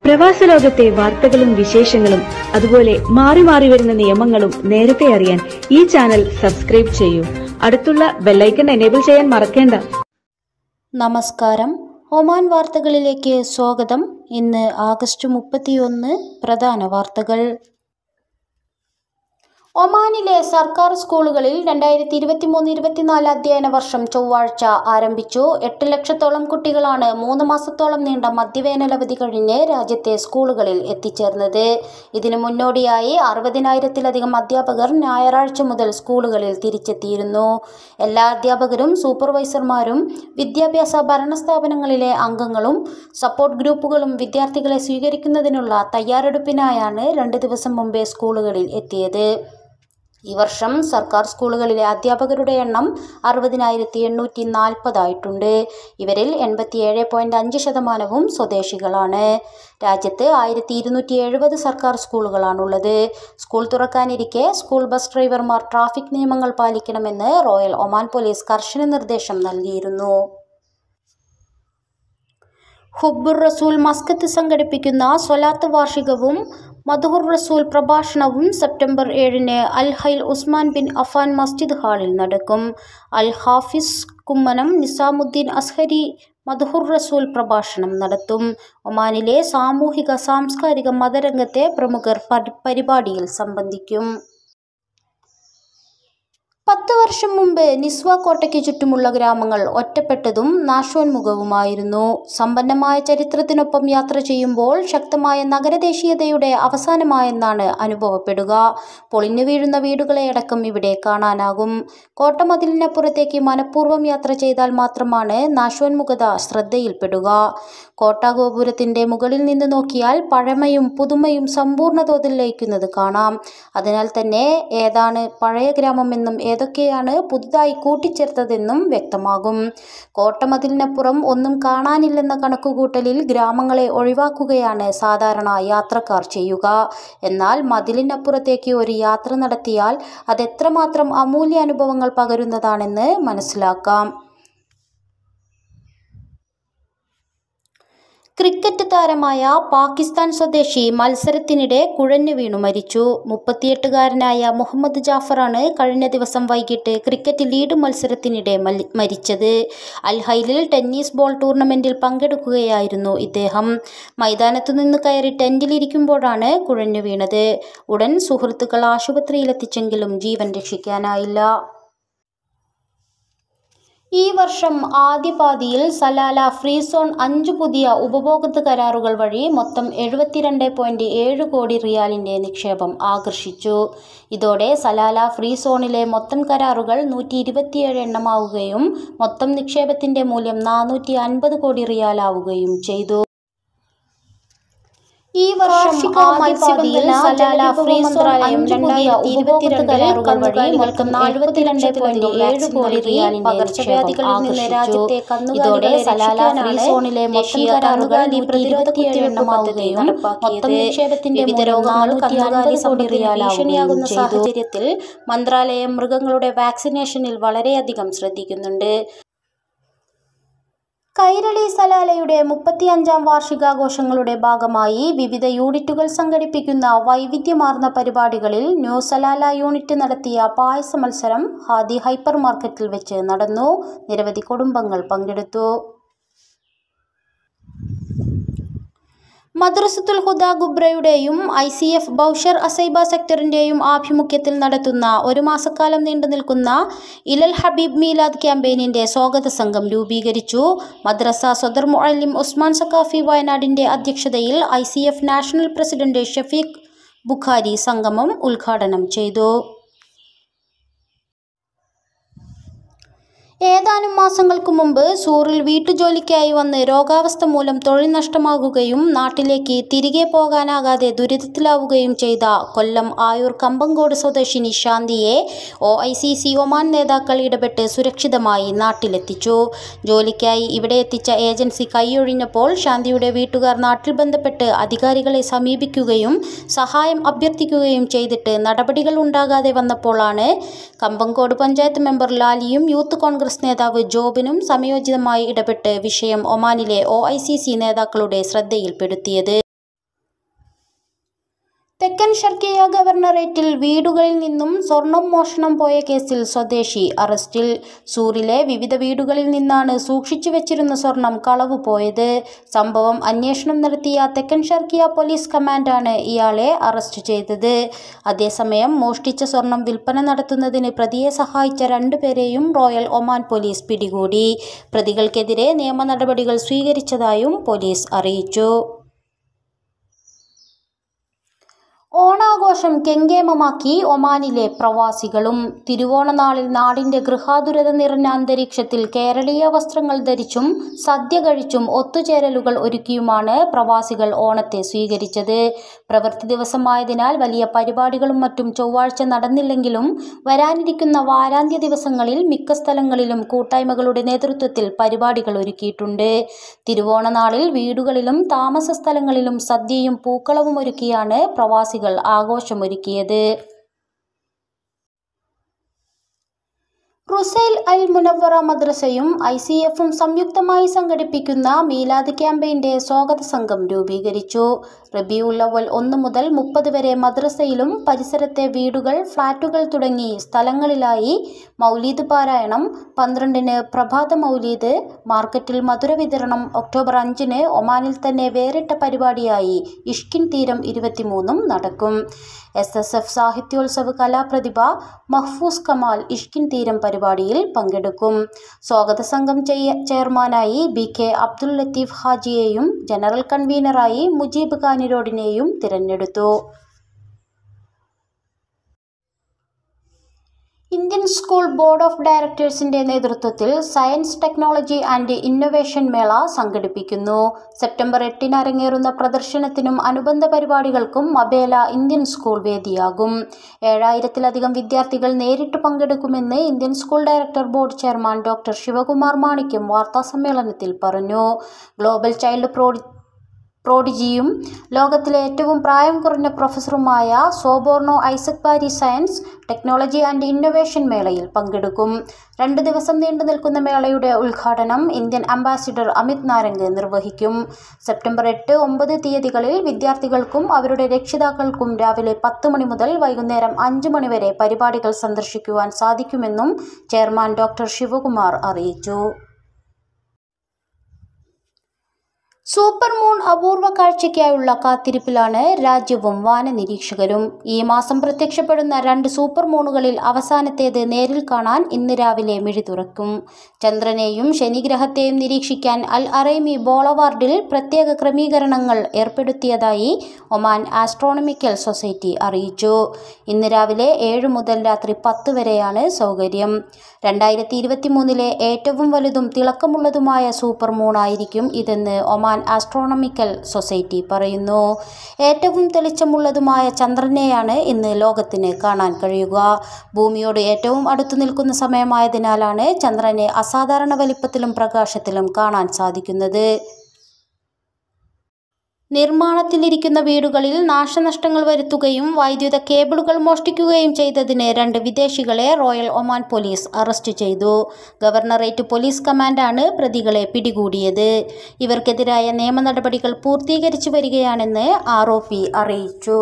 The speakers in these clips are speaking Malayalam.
പ്രവാസ ലോകത്തെ വാർത്തകളും വിശേഷങ്ങളും അതുപോലെ മാറി മാറി വരുന്ന നിയമങ്ങളും നേരത്തെ അറിയാൻ ഈ ചാനൽ സബ്സ്ക്രൈബ് ചെയ്യൂ അടുത്തുള്ള ബെല്ലൈക്കൺ എനേബിൾ ചെയ്യാൻ മറക്കേണ്ട നമസ്കാരം ഒമാൻ വാർത്തകളിലേക്ക് സ്വാഗതം ഇന്ന് ആഗസ്റ്റ് മുപ്പത്തിയൊന്ന് പ്രധാന വാർത്തകൾ ഒമാനിലെ സർക്കാർ സ്കൂളുകളിൽ രണ്ടായിരത്തി ഇരുപത്തിമൂന്ന് ഇരുപത്തിനാല് അധ്യയന വർഷം ചൊവ്വാഴ്ച ആരംഭിച്ചു എട്ട് ലക്ഷത്തോളം കുട്ടികളാണ് മൂന്ന് മാസത്തോളം നീണ്ട മധ്യവേനലവധി കഴിഞ്ഞ് രാജ്യത്തെ സ്കൂളുകളിൽ എത്തിച്ചേർന്നത് ഇതിനു മുന്നോടിയായി അറുപതിനായിരത്തിലധികം അധ്യാപകർ ഞായറാഴ്ച മുതൽ സ്കൂളുകളിൽ തിരിച്ചെത്തിയിരുന്നു എല്ലാ അധ്യാപകരും സൂപ്പർവൈസർമാരും വിദ്യാഭ്യാസ ഭരണസ്ഥാപനങ്ങളിലെ അംഗങ്ങളും സപ്പോർട്ട് ഗ്രൂപ്പുകളും വിദ്യാർത്ഥികളെ സ്വീകരിക്കുന്നതിനുള്ള തയ്യാറെടുപ്പിനായാണ് രണ്ട് ദിവസം മുമ്പേ സ്കൂളുകളിൽ എത്തിയത് ഈ വർഷം സർക്കാർ സ്കൂളുകളിലെ അധ്യാപകരുടെ എണ്ണം അറുപതിനായിരത്തി എണ്ണൂറ്റി നാൽപ്പതായിട്ടുണ്ട് ഇവരിൽ എൺപത്തിയേഴ് പോയിന്റ് അഞ്ച് ശതമാനവും സ്വദേശികളാണ് രാജ്യത്ത് ആയിരത്തി ഇരുന്നൂറ്റി എഴുപത് സർക്കാർ സ്കൂളുകളാണുള്ളത് സ്കൂൾ തുറക്കാനിരിക്കെ സ്കൂൾ ബസ് ഡ്രൈവർമാർ ട്രാഫിക് നിയമങ്ങൾ പാലിക്കണമെന്ന് റോയൽ ഒമാൻ പോലീസ് കർശന നിർദ്ദേശം നൽകിയിരുന്നു ഹുബ്ബുർ റസൂൽ മസ്കത്ത് സംഘടിപ്പിക്കുന്ന സ്വലാത്ത് വാർഷികവും മധുഹുർ റസൂൽ പ്രഭാഷണവും സെപ്റ്റംബർ ഏഴിന് അൽ ഹൈൽ ഉസ്മാൻ ബിൻ അഫാൻ മസ്ജിദ് ഹാളിൽ നടക്കും അൽ ഹാഫിസ് കുമ്മനം നിസാമുദ്ദീൻ അസ്ഹരി മധുഹുർ റസൂൽ പ്രഭാഷണം നടത്തും ഒമാനിലെ സാമൂഹിക സാംസ്കാരിക മതരംഗത്തെ പ്രമുഖർ പരി- പരിപാടിയിൽ സംബന്ധിക്കും പത്ത് വർഷം മുമ്പ് നിസ്വ കോട്ടയ്ക്ക് ചുറ്റുമുള്ള ഗ്രാമങ്ങൾ ഒറ്റപ്പെട്ടതും നാശോന്മുഖവുമായിരുന്നു സമ്പന്നമായ ചരിത്രത്തിനൊപ്പം യാത്ര ചെയ്യുമ്പോൾ ശക്തമായ നഗരദേശീയതയുടെ അവസാനമായെന്നാണ് അനുഭവപ്പെടുക പൊളിഞ്ഞു വീഴുന്ന വീടുകളെ അടക്കം ഇവിടെ കാണാനാകും കോട്ടമതിലിനപ്പുറത്തേക്ക് മനഃപൂർവ്വം യാത്ര ചെയ്താൽ മാത്രമാണ് നാശോന്മുഖത ശ്രദ്ധയിൽപ്പെടുക കോട്ടാഗോപുരത്തിൻ്റെ മുകളിൽ നിന്ന് നോക്കിയാൽ പഴമയും പുതുമയും സമ്പൂർണ്ണ തോതിൽ ലയിക്കുന്നത് കാണാം അതിനാൽ തന്നെ ഏതാണ് പഴയ ഗ്രാമമെന്നും ഏതൊക്കെയാണ് പുതുതായി കൂട്ടിച്ചേർത്തതെന്നും വ്യക്തമാകും കോട്ടമതിലിനപ്പുറം ഒന്നും കാണാനില്ലെന്ന കണക്കുകൂട്ടലിൽ ഗ്രാമങ്ങളെ ഒഴിവാക്കുകയാണ് സാധാരണ യാത്രക്കാർ ചെയ്യുക എന്നാൽ മതിലിനപ്പുറത്തേക്ക് ഒരു യാത്ര നടത്തിയാൽ അതെത്രമാത്രം അമൂല്യ അനുഭവങ്ങൾ പകരുന്നതാണെന്ന് മനസ്സിലാക്കാം ക്രിക്കറ്റ് താരമായ പാകിസ്ഥാൻ സ്വദേശി മത്സരത്തിനിടെ കുഴഞ്ഞു വീണു മരിച്ചു മുപ്പത്തിയെട്ടുകാരനായ മുഹമ്മദ് ജാഫറാണ് കഴിഞ്ഞ ദിവസം വൈകിട്ട് ക്രിക്കറ്റ് ലീഡ് മത്സരത്തിനിടെ മലി- മരിച്ചത് അൽഹൈലിൽ ടെന്നീസ് ബോൾ ടൂർണമെന്റിൽ പങ്കെടുക്കുകയായിരുന്നു ഇദ്ദേഹം മൈതാനത്തു നിന്ന് കയറി ടെന്റിലിരിക്കുമ്പോഴാണ് കുഴഞ്ഞു വീണത് ഉടൻ സുഹൃത്തുക്കൾ ആശുപത്രിയിലെത്തിച്ചെങ്കിലും ജീവൻ രക്ഷിക്കാനായില്ല ഈ വർഷം ആദ്യ പാതിയിൽ സലാല ഫ്രീ സോൺ അഞ്ച് പുതിയ ഉപഭോക്തൃ കരാറുകൾ വഴി മൊത്തം എഴുപത്തിരണ്ട് പോയിന്റ് ഏഴ് കോടി റിയാലിന്റെ നിക്ഷേപം ആകർഷിച്ചു ഇതോടെ സലാല ഫ്രീ സോണിലെ മൊത്തം കരാറുകൾ നൂറ്റി ഇരുപത്തിയേഴ് എണ്ണമാവുകയും മൊത്തം നിക്ഷേപത്തിന്റെ മൂല്യം നാനൂറ്റി അൻപത് കോടി റിയാലാവുകയും ചെയ്തു ഈ വർഷം ആദ്യ പാതിയിൽ സലാല ഫ്രീ മന്ത്രാലയം രണ്ടായിരത്തി ഇരുപത്തിരണ്ട് കരാറുകൾ വഴി മൊത്തം നാൽപ്പത്തിരണ്ട് പോയിന്റ് ഏഴ് കോടി റിയാലിന്റെ പകർച്ചവ്യാധികളിൽ നിന്ന് രാജ്യത്തെ ഇതോടെ സലാല ഫ്രീ സോണിലെ മൊത്തം കരാറുകൾ പ്രതിരോധത്തിയേഴ് എണ്ണമാവുകയും മൊത്തം നിക്ഷേപത്തിന്റെ വിവിധ രോഗങ്ങൾ കന്നുകാലി കോടി റിയാലാവുകയും സാഹചര്യത്തിൽ മന്ത്രാലയം മൃഗങ്ങളുടെ വാക്സിനേഷനിൽ വളരെയധികം ശ്രദ്ധിക്കുന്നുണ്ട് കൈരളി സലാലയുടെ മുപ്പത്തിയഞ്ചാം വാർഷികാഘോഷങ്ങളുടെ ഭാഗമായി വിവിധ യൂണിറ്റുകൾ സംഘടിപ്പിക്കുന്ന വൈവിധ്യമാർന്ന പരിപാടികളിൽ ന്യൂ സലാല യൂണിറ്റ് നടത്തിയ പായസ മത്സരം ഹാദി ഹൈപ്പർ മാർക്കറ്റിൽ വെച്ച് നടന്നു നിരവധി കുടുംബങ്ങൾ പങ്കെടുത്തു മദ്രസത്തുൽ ഹുദ ഗുബ്രയുടെയും I C F Bausher Azaiba സെക്ടറിൻ്റെയും ആഭിമുഖ്യത്തിൽ നടത്തുന്ന ഒരു മാസക്കാലം നീണ്ടു നിൽക്കുന്ന ഇലൽ ഹബീബ് മീലാദ് ക്യാമ്പയിനിൻ്റെ സ്വാഗത സംഘം രൂപീകരിച്ചു മദ്രസ സദർ മുഅല്ലിം ഉസ്മാൻ സക്കാഫി വയനാടിൻ്റെ അധ്യക്ഷതയിൽ I C F national president Shafeeq Bukhari സംഗമം ഉദ്ഘാടനം ചെയ്തു ഏതാനും മാസങ്ങൾക്ക് മുമ്പ് സൂറിൽ വീട്ടുജോലിക്കായി വന്ന് രോഗാവസ്ഥ മൂലം തൊഴിൽ നഷ്ടമാകുകയും നാട്ടിലേക്ക് തിരികെ പോകാനാകാതെ ദുരിതത്തിലാവുകയും ചെയ്ത കൊല്ലം ആയൂർ കമ്പങ്കോട് സ്വദേശിനി ശാന്തിയെ O I C C Oman നേതാക്കൾ ഇടപെട്ട് സുരക്ഷിതമായി നാട്ടിലെത്തിച്ചു ജോലിക്കായി ഇവിടെ എത്തിച്ച ഏജൻസി കൈയൊഴിഞ്ഞപ്പോൾ ശാന്തിയുടെ വീട്ടുകാർ നാട്ടിൽ ബന്ധപ്പെട്ട് അധികാരികളെ സമീപിക്കുകയും സഹായം അഭ്യർത്ഥിക്കുകയും ചെയ്തിട്ട് നടപടികൾ ഉണ്ടാകാതെ വന്നപ്പോഴാണ് കമ്പങ്കോട് പഞ്ചായത്ത് മെമ്പർ ലാലിയും യൂത്ത് കോൺഗ്രസ് നേതാവ് ജോബിനും സമയോചിതമായി ഇടപെട്ട് വിഷയം ഒമാനിലെ ഒ ഐ സി സി നേതാക്കളുടെ ശ്രദ്ധയിൽപ്പെടുത്തിയത് തെക്കൻ ഷർക്കിയ ഗവർണറേറ്റിൽ വീടുകളിൽ നിന്നും സ്വർണം മോഷണം പോയ കേസിൽ സ്വദേശി അറസ്റ്റിൽ സൂറിലെ വിവിധ വീടുകളിൽ നിന്നാണ് സൂക്ഷിച്ചു വെച്ചിരുന്ന സ്വർണം കളവ് പോയത് സംഭവം അന്വേഷണം നടത്തിയ തെക്കൻ ഷർക്കിയ പോലീസ് കമാൻഡാണ് ഇയാളെ അറസ്റ്റ് ചെയ്തത് അതേസമയം മോഷ്ടിച്ച സ്വർണം വിൽപ്പന നടത്തുന്നതിന് പ്രതിയെ സഹായിച്ച രണ്ടുപേരെയും റോയൽ ഒമാൻ പോലീസ് പിടികൂടി പ്രതികൾക്കെതിരെ നിയമ നടപടികൾ സ്വീകരിച്ചതായും പോലീസ് അറിയിച്ചു ഓണാഘോഷം കെങ്കേമമാക്കി ഒമാനിലെ പ്രവാസികളും തിരുവോണനാളിൽ നാടിന്റെ ഗൃഹാതുരത നിറഞ്ഞ അന്തരീക്ഷത്തിൽ കേരളീയ വസ്ത്രങ്ങൾ ധരിച്ചും സദ്യ കഴിച്ചും ഒത്തുചേരലുകൾ ഒരുക്കിയുമാണ് പ്രവാസികൾ ഓണത്തെ സ്വീകരിച്ചത് പ്രവൃത്തി ദിവസമായതിനാൽ വലിയ പരിപാടികളും മറ്റും ചൊവ്വാഴ്ച നടന്നില്ലെങ്കിലും വരാനിരിക്കുന്ന വാരാന്ത്യ ദിവസങ്ങളിൽ മിക്ക സ്ഥലങ്ങളിലും കൂട്ടായ്മകളുടെ നേതൃത്വത്തിൽ പരിപാടികൾ ഒരുക്കിയിട്ടുണ്ട് തിരുവോണനാളിൽ വീടുകളിലും താമസ സ്ഥലങ്ങളിലും സദ്യയും പൂക്കളവും ഒരുക്കിയാണ് പ്രവാസികൾ ആഘോഷമൊരുക്കിയത് റുസൈൽ അൽ മുനവറ മദ്രസയും ഐ സി എഫും സംയുക്തമായി സംഘടിപ്പിക്കുന്ന മീലാദ് ക്യാമ്പയിന്റെ സ്വാഗത സംഘം രൂപീകരിച്ചു റബിയുൽ അവൽ ഒന്ന് മുതൽ മുപ്പത് വരെ മദ്രസയിലും പരിസരത്തെ വീടുകൾ ഫ്ളാറ്റുകൾ തുടങ്ങി സ്ഥലങ്ങളിലായി മൗലീദ് പാരായണം പന്ത്രണ്ടിന് പ്രഭാത മൗലീദ് മാർക്കറ്റിൽ മധുര വിതരണം ഒക്ടോബർ അഞ്ചിന് ഒമാനിൽ തന്നെ വേറിട്ട പരിപാടിയായി ഇഷ്കിൻ തീരം ഇരുപത്തിമൂന്നും നടക്കും എസ് എസ് എഫ് സാഹിത്യോത്സവ് കലാപ്രതിഭ മഹ്ഫൂസ് കമാൽ ഇഷ്കിൻ തീരം പരിപാടിയിൽ പങ്കെടുക്കും സ്വാഗത സംഘം ചെയ്യ ചെയർമാനായി ബി കെ അബ്ദുൽ ലത്തീഫ് ഹാജിയെയും ജനറൽ കൺവീനറായി മുജീബ് ഖാനിരോഡിനെയും തിരഞ്ഞെടുത്തു ഇന്ത്യൻ സ്കൂൾ ബോർഡ് ഓഫ് ഡയറക്ടേഴ്സിന്റെ നേതൃത്വത്തിൽ സയൻസ് ടെക്നോളജി ആൻഡ് ഇന്നൊവേഷൻ മേള സംഘടിപ്പിക്കുന്നു സെപ്റ്റംബർ എട്ടിന് അരങ്ങേറുന്ന പ്രദർശനത്തിനും അനുബന്ധ പരിപാടികൾക്കും മബേല ഇന്ത്യൻ സ്കൂൾ വേദിയാകും ഏഴായിരത്തിലധികം വിദ്യാർത്ഥികൾ നേരിട്ട് പങ്കെടുക്കുമെന്ന് Indian school director board chairman doctor Shivakumar Manickam വാർത്താസമ്മേളനത്തിൽ പറഞ്ഞു ഗ്ലോബൽ ചൈൽഡ് പ്രോഡി പ്രോഡിജിയും ലോകത്തിലെ ഏറ്റവും പ്രായം കുറഞ്ഞ പ്രൊഫസറുമായ Subarno Isaac Bari science technology and innovation മേളയിൽ പങ്കെടുക്കും രണ്ട് ദിവസം നീണ്ടു നിൽക്കുന്ന മേളയുടെ ഉദ്ഘാടനം ഇന്ത്യൻ അംബാസിഡർ അമിത് നാരംഗ് നിർവഹിക്കും സെപ്റ്റംബർ എട്ട് ഒമ്പത് തീയതികളിൽ വിദ്യാർത്ഥികൾക്കും അവരുടെ രക്ഷിതാക്കൾക്കും രാവിലെ പത്ത് മണി മുതൽ വൈകുന്നേരം അഞ്ച് മണി വരെ പരിപാടികൾ സന്ദർശിക്കുവാൻ സാധിക്കുമെന്നും ചെയർമാൻ ഡോക്ടർ ശിവകുമാർ അറിയിച്ചു സൂപ്പർ മൂൺ അപൂർവ കാഴ്ചയ്ക്കായുള്ള കാത്തിരിപ്പിലാണ് രാജ്യവും വാനനിരീക്ഷകരും ഈ മാസം പ്രത്യക്ഷപ്പെടുന്ന രണ്ട് സൂപ്പർ മൂണുകളിൽ അവസാനത്തേത് നേരിൽ കാണാൻ ഇന്ന് രാവിലെ മിഴി തുറക്കും ചന്ദ്രനെയും ശനിഗ്രഹത്തെയും നിരീക്ഷിക്കാൻ അൽ അറൈമി ബോളവാർഡിൽ പ്രത്യേക ക്രമീകരണങ്ങൾ ഏർപ്പെടുത്തിയതായി ഒമാൻ ആസ്ട്രോണമിക്കൽ സൊസൈറ്റി അറിയിച്ചു ഇന്ന് രാവിലെ ഏഴ് മുതൽ രാത്രി പത്ത് വരെയാണ് സൗകര്യം രണ്ടായിരത്തി ഇരുപത്തി മൂന്നിലെ ഏറ്റവും വലുതും തിളക്കമുള്ളതുമായ സൂപ്പർ മൂണായിരിക്കും ഇതെന്ന് ഒമാൻ ആസ്ട്രോണമിക്കൽ സൊസൈറ്റി പറയുന്നു ഏറ്റവും തെളിച്ചമുള്ളതുമായ ചന്ദ്രനെയാണ് ഇന്ന് ലോകത്തിന് കാണാൻ കഴിയുക ഭൂമിയോട് ഏറ്റവും അടുത്തു നിൽക്കുന്ന സമയമായതിനാലാണ് ചന്ദ്രനെ അസാധാരണ വലിപ്പത്തിലും പ്രകാശത്തിലും കാണാൻ സാധിക്കുന്നത് നിർമ്മാണത്തിലിരിക്കുന്ന വീടുകളിൽ നാശനഷ്ടങ്ങൾ വരുത്തുകയും വൈദ്യുത കേബിളുകൾ മോഷ്ടിക്കുകയും ചെയ്തതിന് രണ്ട് വിദേശികളെ റോയൽ ഒമാൻ പോലീസ് അറസ്റ്റ് ചെയ്തു ഗവർണറേറ്റ് പോലീസ് കമാൻഡാണ് പ്രതികളെ പിടികൂടിയത് ഇവർക്കെതിരായ നിയമ നടപടികൾ പൂർത്തീകരിച്ചു വരികയാണെന്ന് ആർ അറിയിച്ചു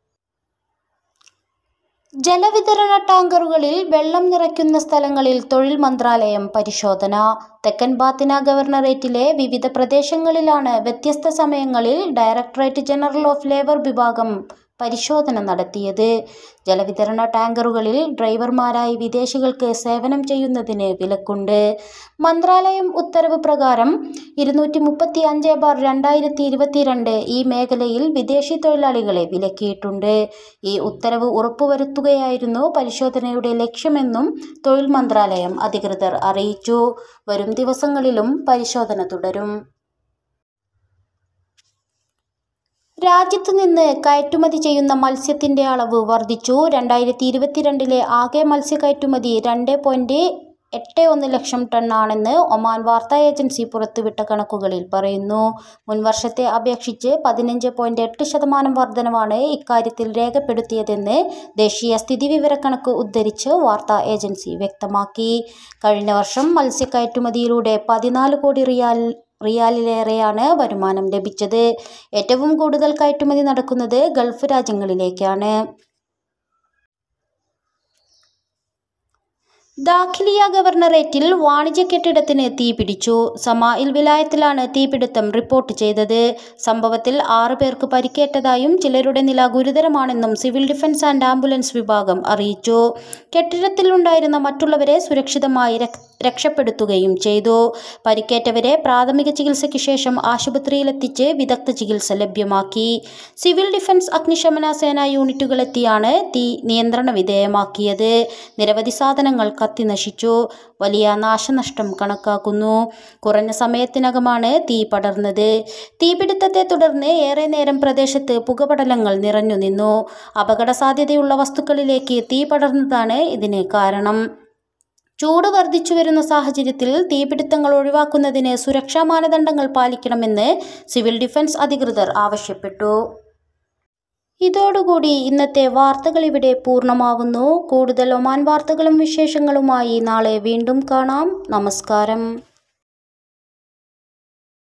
ജലവിതരണ ടാങ്കറുകളിൽ വെള്ളം നിറയ്ക്കുന്ന സ്ഥലങ്ങളിൽ തൊഴിൽ മന്ത്രാലയം പരിശോധന തെക്കൻ ബാത്തിന ഗവർണറേറ്റിലെ വിവിധ പ്രദേശങ്ങളിലാണ് വ്യത്യസ്ത സമയങ്ങളിൽ ഡയറക്ടറേറ്റ് ജനറൽ ഓഫ് ലേബർ വിഭാഗം പരിശോധന നടത്തിയത് ജലവിതരണ ടാങ്കറുകളിൽ ഡ്രൈവർമാരായി വിദേശികൾക്ക് സേവനം ചെയ്യുന്നതിന് വിലക്കുണ്ട് മന്ത്രാലയം ഉത്തരവ് പ്രകാരം ഇരുന്നൂറ്റി മുപ്പത്തി അഞ്ച് ബാർ രണ്ടായിരത്തി ഇരുപത്തിരണ്ട് ഈ മേഖലയിൽ വിദേശി തൊഴിലാളികളെ വിലക്കിയിട്ടുണ്ട് ഈ ഉത്തരവ് ഉറപ്പുവരുത്തുകയായിരുന്നു പരിശോധനയുടെ ലക്ഷ്യമെന്നും തൊഴിൽ മന്ത്രാലയം അധികൃതർ അറിയിച്ചു വരും ദിവസങ്ങളിലും പരിശോധന തുടരും രാജ്യത്തു നിന്ന് കയറ്റുമതി ചെയ്യുന്ന മത്സ്യത്തിന്റെ അളവ് വർദ്ധിച്ചു രണ്ടായിരത്തി ഇരുപത്തിരണ്ടിലെ ആകെ മത്സ്യ കയറ്റുമതി രണ്ട് പോയിന്റ് എട്ട് ഒന്ന് ലക്ഷം ടണ്ണാണെന്ന് ഒമാൻ വാർത്താ ഏജൻസി പുറത്തുവിട്ട കണക്കുകളിൽ പറയുന്നു മുൻവർഷത്തെ അപേക്ഷിച്ച് പതിനഞ്ച് പോയിന്റ് എട്ട് ശതമാനം വർധനവാണ് ഇക്കാര്യത്തിൽ രേഖപ്പെടുത്തിയതെന്ന് ദേശീയ സ്ഥിതിവിവരക്കണക്ക് ഉദ്ധരിച്ച് വാർത്താ ഏജൻസി വ്യക്തമാക്കി കഴിഞ്ഞ വർഷം മത്സ്യക്കയറ്റുമതിയിലൂടെ പതിനാല് കോടി റിയാൽ റിയാലിലേറെയാണ് വരുമാനം ലഭിച്ചത് ഏറ്റവും കൂടുതൽ കയറ്റുമതി നടക്കുന്നത് ഗൾഫ് രാജ്യങ്ങളിലേക്കാണ് ദാഖിലിയ ഗവർണറേറ്റിൽ വാണിജ്യ കെട്ടിടത്തിന് തീപിടിച്ചു സമാഇൽ വിലായത്തിലാണ് തീപിടുത്തം റിപ്പോർട്ട് ചെയ്തത് സംഭവത്തിൽ ആറ് പേർക്ക് പരിക്കേറ്റതായും ചിലരുടെ നില ഗുരുതരമാണെന്നും സിവിൽ ഡിഫൻസ് ആൻഡ് ആംബുലൻസ് വിഭാഗം അറിയിച്ചു കെട്ടിടത്തിലുണ്ടായിരുന്ന മറ്റുള്ളവരെ സുരക്ഷിതമായി രക്- രക്ഷപ്പെടുത്തുകയും ചെയ്തു പരിക്കേറ്റവരെ പ്രാഥമിക ചികിത്സയ്ക്ക് ശേഷം ആശുപത്രിയിലെത്തിച്ച് വിദഗ്ധ ചികിത്സ ലഭ്യമാക്കി സിവിൽ ഡിഫൻസ് അഗ്നിശമന സേനാ യൂണിറ്റുകളെത്തിയാണ് തീ നിയന്ത്രണ വിധേയമാക്കിയത് നിരവധി സാധനങ്ങൾ കത്തി നശിച്ചു വലിയ നാശനഷ്ടം കണക്കാക്കുന്നു കുറഞ്ഞ സമയത്തിനകമാണ് തീ പടർന്നത് തീപിടുത്തത്തെ തുടർന്ന് ഏറെ നേരം പ്രദേശത്ത് പുകപടലങ്ങൾ നിറഞ്ഞു നിന്നു അപകട സാധ്യതയുള്ള വസ്തുക്കളിലേക്ക് തീ പടർന്നതാണ് ഇതിന് കാരണം ചൂട് വർദ്ധിച്ചു വരുന്ന സാഹചര്യത്തിൽ തീപിടുത്തങ്ങൾ ഒഴിവാക്കുന്നതിന് സുരക്ഷാ മാനദണ്ഡങ്ങൾ പാലിക്കണമെന്ന് സിവിൽ ഡിഫൻസ് അധികൃതർ ആവശ്യപ്പെട്ടു ഇതോടുകൂടി ഇന്നത്തെ വാർത്തകൾ ഇവിടെ പൂർണ്ണമാവുന്നു കൂടുതൽ ഒമാൻ വാർത്തകളും വിശേഷങ്ങളുമായി നാളെ വീണ്ടും കാണാം നമസ്കാരം